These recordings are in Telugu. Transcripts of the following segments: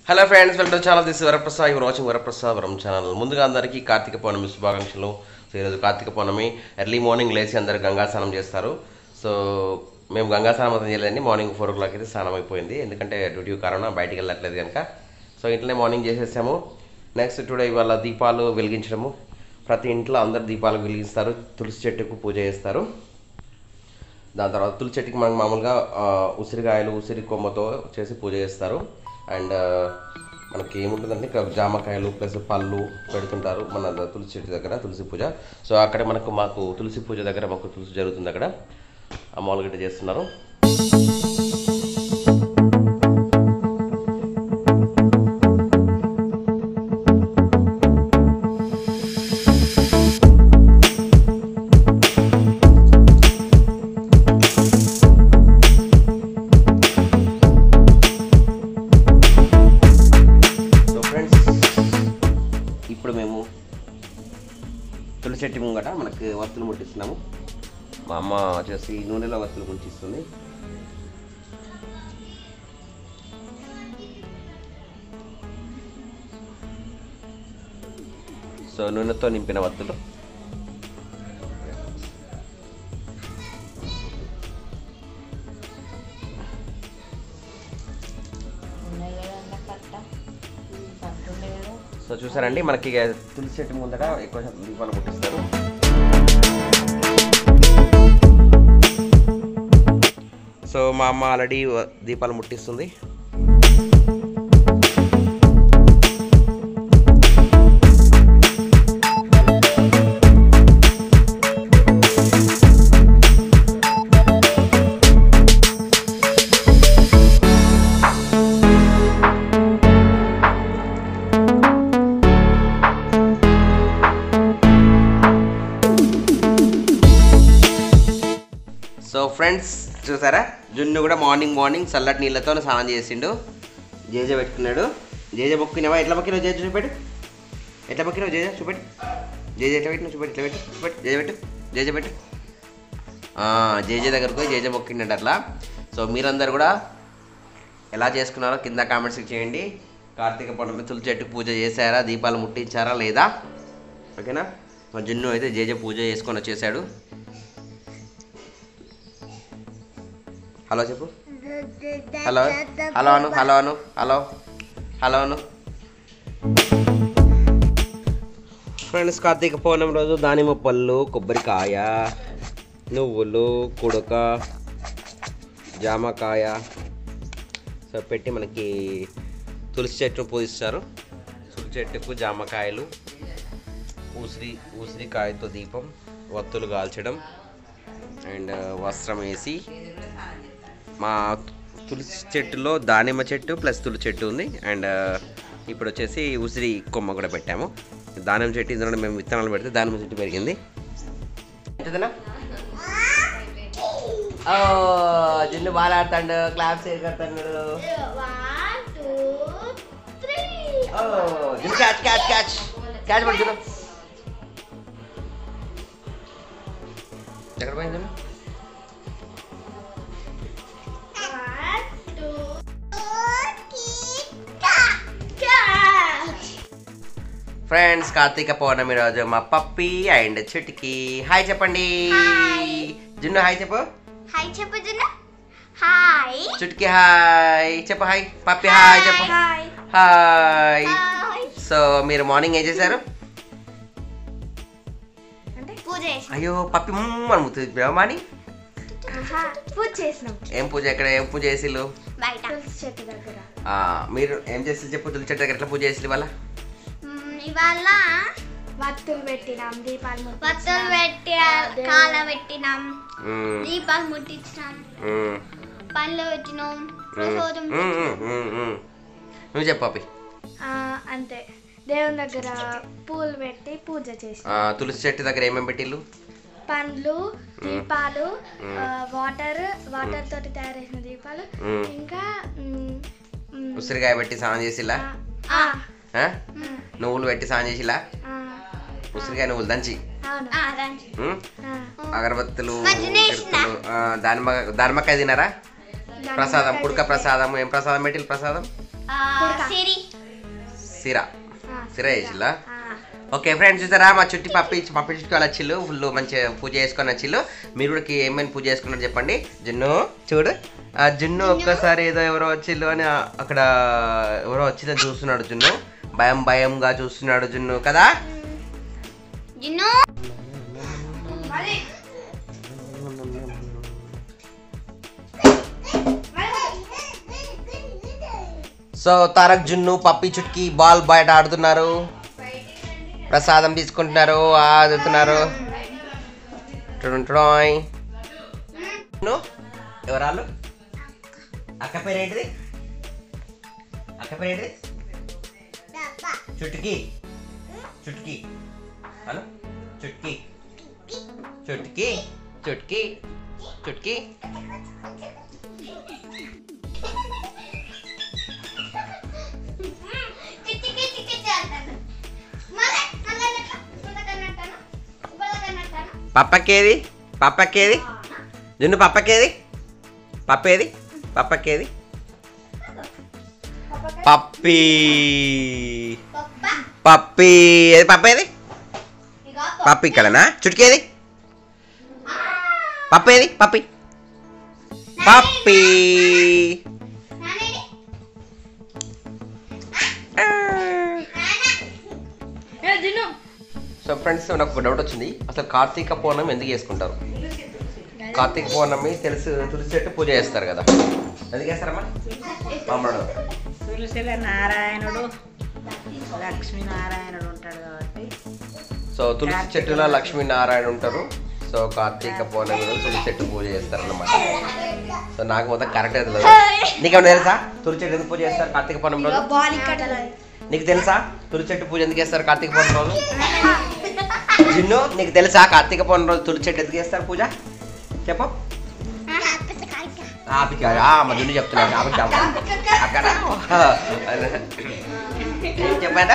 Hello friends welcome channel this Varaprasad your watching Varaprasad Varam channel ముందుగా అందరికీ కార్తీక పౌర్ణమి శుభాకాంక్షలు సో ఈరోజు కార్తీక పౌర్ణమి ఎర్లీ మార్నింగ్ లేచి అందరు గంగా స్నానం చేస్తారు సో మేము గంగా స్నానం అయితే చేయలేదండి మార్నింగ్ ఫోర్ ఓ క్లాక్ అయితే స్నానం అయిపోయింది ఎందుకంటే డ్యూటీ కారణం బయటికి వెళ్ళట్లేదు కనుక సో ఇంట్లోనే మార్నింగ్ చేసేసాము నెక్స్ట్ టుడే ఇవాళ దీపాలు వెలిగించడము ప్రతి ఇంట్లో అందరు దీపాలు వెలిగిస్తారు తులసి చెట్టుకు పూజ చేస్తారు దాని తర్వాత తులసి చెట్టుకి మనకు మామూలుగా ఆ, ఉసిరికాయలు ఉసిరి కొమ్మతో చేసి పూజ చేస్తారు అండ్ మనకి ఏముంటుందంటే ఇక్కడ జామకాయలు ప్లస్ పళ్ళు పెడుతుంటారు మన ద- తులసి చెట్టు దగ్గర తులసి పూజ సో అక్కడ మనకు మాకు తులసి పూజ దగ్గర మాకు తులసి జరుగుతుంది అక్కడ ఆ మామూలుగా ఇట్లా చేస్తున్నారు సో ఫ్రెండ్స్ ఇప్పుడు మేము తులసి చెట్టు ముంగట మనకి వత్తులు ముట్టిస్తున్నాము మా అమ్మ వచ్చేసి నూనెలో వత్తులు ముట్టిస్తుంది సో నూనెతో నింపిన వత్తులు ఉన్నాయి కదా అన్న కట్ట కట్టుండే కదా సో చూసారండి మనకి ఇక తులసి చెట్టు ముందట ఎక్కువ శాతం దీపాలు ముట్టిస్తారు సో మా అమ్మ ఆల్రెడీ దీపాలు ముట్టిస్తుంది సో ఫ్రెండ్స్ చూసారా జున్ను కూడా మార్నింగ్ మార్నింగ్ చల్లటి నీళ్ళతో స్నానం చేసిండు జేజ పెట్టుకున్నాడు జేజ మొక్కినావా ఎట్లా మొక్కినావు జేజ చూపెట్టు ఎట్లా మొక్కినావు జేజ చూపెట్టు జేజ ఎట్లా పెట్టినావు చూపెట్టు ఇట్లా పెట్టు చూపెట్టు జేజ పెట్టు జేజ పెట్టు ఆ, జేజ దగ్గరకు పోయి జేజ మొక్కిండట అట్లా సో మీరందరూ కూడా ఎలా చేసుకున్నారో కింద కామెంట్స్ చేయండి కార్తీక పౌర్ణమి తులసి చెట్టు పూజ చేశారా దీపాలు ముట్టించారా లేదా ఓకేనా మా జున్ను అయితే జేజ పూజ చేసుకొని వచ్చేసాడు హలో చెప్పు hello hello Anu hello Anu hello hello Anu friends Karthika Pournami రోజు దానిమ్మ పళ్ళు కొబ్బరికాయ నువ్వులు కుడక జామకాయ సో పెట్టి మనకి తులసి చెట్టును పూజిస్తారు తులసి చెట్టుకు జామకాయలు ఉసిరి ఉసిరికాయతో దీపం వత్తులు కాల్చడం అండ్ వస్త్రం వేసి మా తులసి చెట్టులో దానిమ్మ చెట్టు ప్లస్ తులసి చెట్టు ఉంది అండ్ ఇప్పుడు వచ్చేసి ఉసిరి కొమ్మ కూడా పెట్టాము దానిమ్మ చెట్టు ఇందులో మేము విత్తనాలు పెడితే దానిమ్మ చెట్టు పెరిగింది ఎంతదనా ఓ జిన్ను బాగా ఆడతాడు క్లాప్స్ కడతాడు ఓ Jinnu catch catch catch catch పడు జిన్ను ఎక్కడ పోయింది జిన్ను ఫ్రెండ్స్ కార్తీక పౌర్ణమి రోజు మా పప్పి అండ్ చిటికి హాయ్ చెప్పండి జున్ను హాయ్ చెప్పు హాయ్ చెప్పు జున్ను హాయ్ చిటికి హాయ్ చెప్పు హాయ్ పప్పి హాయ్ చెప్పు హాయ్ హాయ్ హాయ్ సో మీరు మార్నింగ్ ఏం చేశారు అంటే పూజ చేసినాం అయ్యో పప్పి అనుముతుంది బ్రహ్మాని పూజ చేసినాం ఏం పూజ ఎక్కడ ఏం పూజ చేసిల్లు బయట తులసి చెట్టు దగ్గర ఆ, మీరు ఏం చేసి చెప్పు తులసి చెట్టు దగ్గర ఎట్లా పూజ చేసి ఇవాళ ఇవాళ వత్తులు పెట్టినాం దీపాలు ముట్టించినాం. వత్తులు పెట్టి కాల పెట్టినాం మ్మ్, దీపాలు ముట్టించినాం మ్మ్, పండ్లు పెట్టినాం ప్రసాదం మ్మ్, మ్మ్, మ్మ్, మ్మ్. నువ్వు చెప్పు పప్పి ఆ, అంతే దేవుని దగ్గర పూలు పెట్టి పూజ చేసి ఆ, తులసి చెట్టు దగ్గర ఏమేమి పెట్టిల్లు పండ్లు దీపాలు ఆ, వాటర్ వాటర్ తోటి తయారు చేసిన దీపాలు మ్మ్. ఇంకా మ్, మ్, ఉసిరికాయ పెట్టి స్నానం చేసిలా ఆ, ఆ? నువ్వులు పెట్టి స్నానం చేసిలా ఆ, ఉసిరికాయ నువ్వులు దంచి అవును ఆ, రండి. మ్మ్? ఆ, అగరబత్తులు మంచిగా చెరుకులు, ఆ, దానిమ్మ దానిమ్మకాయ తినారా ప్రసాదం పుడక ప్రసాదం ఏం ప్రసాదం పెట్టిల్లు ప్రసాదం ఆ, సిరి సిరా సిరా చేసిల్లా ఓకే ఫ్రెండ్స్ చూసారా మా చుట్టి పప్పి పప్పి చుట్టూ అలా చిల్లు ఫుల్ మంచిగా పూజ చేసుకొని వచ్చిల్లు మీరు కూడా ఏమైనా పూజ చేసుకున్నారు చెప్పండి జున్ను చూడు ఆ జున్ను ఒక్కసారి ఏదో ఎవరో వచ్చిల్లు అని ఆ- అక్కడ ఎవరో వచ్చిందని చూస్తున్నాడు జున్ను భయం భయంగా చూస్తున్నాడు జున్ను కదా జున్ను సో తారక్ జున్ను పప్పి చుట్కి బాల్ బయట ఆడుతున్నారు ప్రసాదం తీసుకుంటున్నారు ఆడుతున్నారు టుడుంటుడాయ్. జున్ను, ఎవరాళ్ళు అక్క పేరేంటిది అక్క పేరేంటిది చుట్కి చుట్కి హలో చుట్కి చుట్కి చుట్కి చుట్కి కిచ్చి కిచ్చి కిచ్చి అంటాను మళ్ళీ మళ్ళీ పుల్లకన్నట్టాను పుల్లకన్నట్టాను పప్పకేది పప్పకేది జున్ను పప్పకేది పప్పేది పప్పకేది పప్పి పప్ప పప్పి ఏది పప్పేది ఇగో పప్పి ఇక్కడనా చుట్టుకేది పప్పేది పప్పి పప్పి నానేడి సో ఫ్రెండ్స్ నాకు ఒక డౌట్ వచ్చింది అసలు కార్తీక పౌర్ణమి ఎందుకు చేసుకుంటారు కార్తీక పౌర్ణమి తెలుసు తులసి చెట్టు పూజ చేస్తారు కదా ఎందుకు చేస్తారమ్మా మామూలు తులసిల నారాయణుడు లక్ష్మీనారాయణుడు ఉంటాడు కాబట్టి సో తులసి చెట్టులో లక్ష్మీనారాయణ ఉంటారు సో కార్తీక పౌర్ణమి రోజు తులసి చెట్టు పూజ చేస్తారు అన్నమాట సో నాకు మొత్తం కరెక్ట్ తెలియదు నీకేమైనా తెలుసా తులసి చెట్టు ఎందుకు పూజ చేస్తారు కార్తీక పౌర్ణమి రోజు బాల్ ఇక్కడ నీకు తెలుసా తులసి చెట్టు పూజ ఎందుకు చేస్తారు కార్తీక పౌర్ణమి రోజు జిన్ను నీకు తెలుసా కార్తీక పౌర్ణమి రోజు తులసి చెట్టు ఎందుకు చేస్తారు పూజ చెప్పు ఆపిక మా దున్ను చెప్తున్నాడు ఆపిక అక్కడ ఏం చెప్పాడా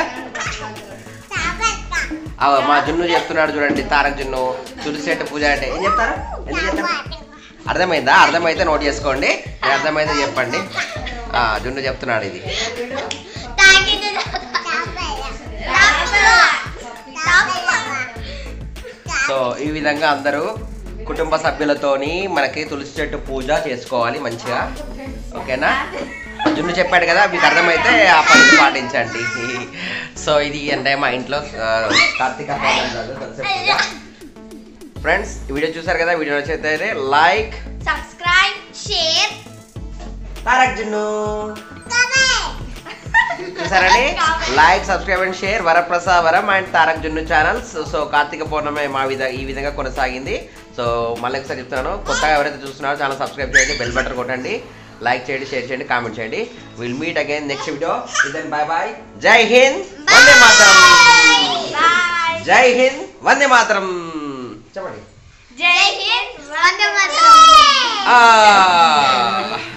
ఆ, మా జున్ను చెప్తున్నాడు చూడండి తారక్ జున్ను తులసి చెట్టు పూజ అంటే ఏం చెప్తారు ఎందుకు చెప్తారు అర్థమైందా అర్థమైతే నోట్ చేసుకోండి ఏ అర్థమైతే చెప్పండి ఆ, జున్ను చెప్తున్నాడు ఇది సో ఈ విధంగా అందరూ కుటుంబ సభ్యులతోని మనకి తులసి చెట్టు పూజ చేసుకోవాలి మంచిగా ఓకేనా జున్ను చెప్పాడు కదా మీకు అర్థమైతే ఆ పని పాటించండి సో ఇది అంటే మా ఇంట్లో ఆ, కార్తీక పౌర్ణమి రోజు తులసి పూజ ఫ్రెండ్స్ ఈ వీడియో చూసారు కదా వీడియో నచ్చితే like subscribe share Tarak Junnu చూసారండి like subscribe and share Varaprasad Varam and Tarak జున్ను ఛానల్స్ సో కార్తీక పౌర్ణమి మా విధ ఈ విధంగా కొనసాగింది సో మళ్ళీ ఒకసారి చెప్తున్నాను కొత్తగా ఎవరైతే చూస్తున్నారో ఛానల్ సబ్స్క్రైబ్ చేయండి బెల్ బటన్ కొట్టండి లైక్ చేయండి షేర్ చేయండి కామెంట్ చేయండి will meet again next video ఇదన్ బాయ్ బాయ్ జై హింద్ వందే మాతరం బాయ్ జై హింద్ వందే మాతరం చెప్పండి జై హింద్ వందే మాతరం ఆ